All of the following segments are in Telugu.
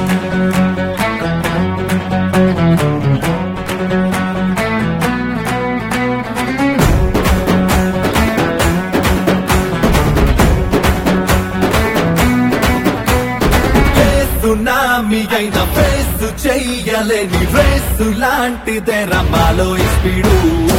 సునామీ అయిన ఫేస్ చెయ్యలేని రేసు లాంటిదే రమాలో ఈ స్పీడు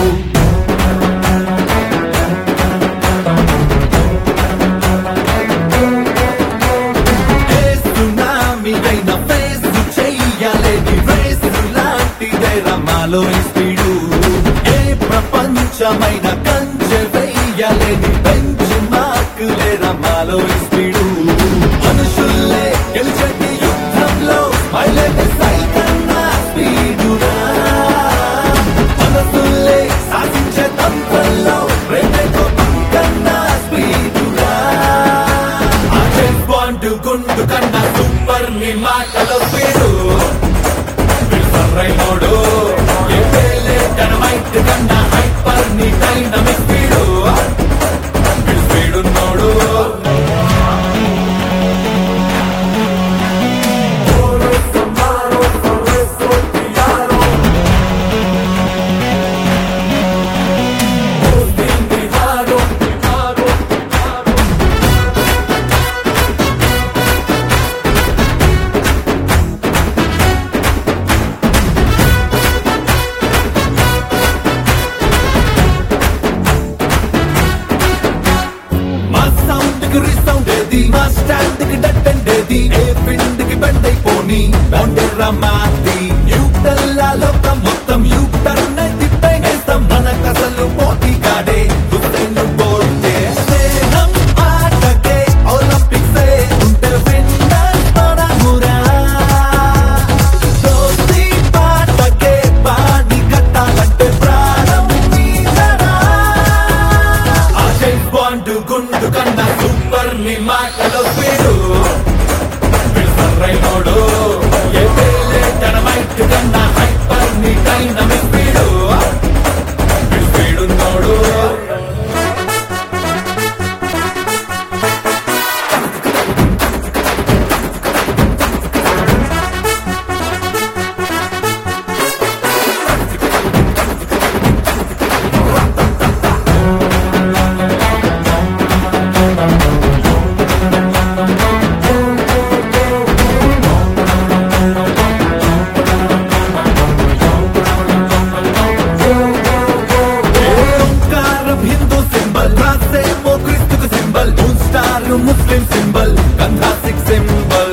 ఏ సునామీ అయిన ఫేస్ చెయ్యలేని రేసు లాంటిదే రమాలో ఈ స్పీడు ఏ ప్రపంచమైన కంచె వెయ్యలేని బెంచ్ మార్క్ లే రమాలో ఈ స్పీడు మనుషుల్లే గెలిచేటి యుద్ధంలో మైలేటి సైకన్నా స్పీడురా మనసుల్లే సాధించే తంత్రంలో ప్రేమే కోపం కన్నా స్పీడురా I just want to గుండు కన్నా సూపర్ నీ మాటలో స్పీడు సర్రైనోడు ఎప్పేలే డైనమైట్ కన్నా హైపర్ నీ డైనమిక్ స్పీడు స్పీడున్నోడు మా సౌండ్ కి రిసౌండ్ ఏది మా స్టాండ్ కి డట్టండేది ఏ పిండ్ కి బెండ్ అయిపోని బౌండెర్రా మాది యూటల్లా లోకం మొత్తం యూటర్న్ తిప్పేస్తాం మనకు అసలు పోటీ కాడే హుస్సేన్ బోల్టే స్నేహం ఆటకే ఒలింపిక్సే ఉంటే విన్నర్ మనమురా దోస్తి పాటకే పాడి కట్టాలంటే ప్రాణం మీదరా ఆ జైన్ బాండ్ గుండు కన్నా సూపర్ ని మాటలో స్పీడు సర్రైనోడు ఎప్పేలే డైనమైట్ కన్నా హైపర్ ని డైనమిక్ స్పీడు స్పీడున్నోడు ఓంకారం హిందూ సింబల్ రాసేమో క్రిస్తుకు symbol moon star Muslim symbol Ganga Sikh symbol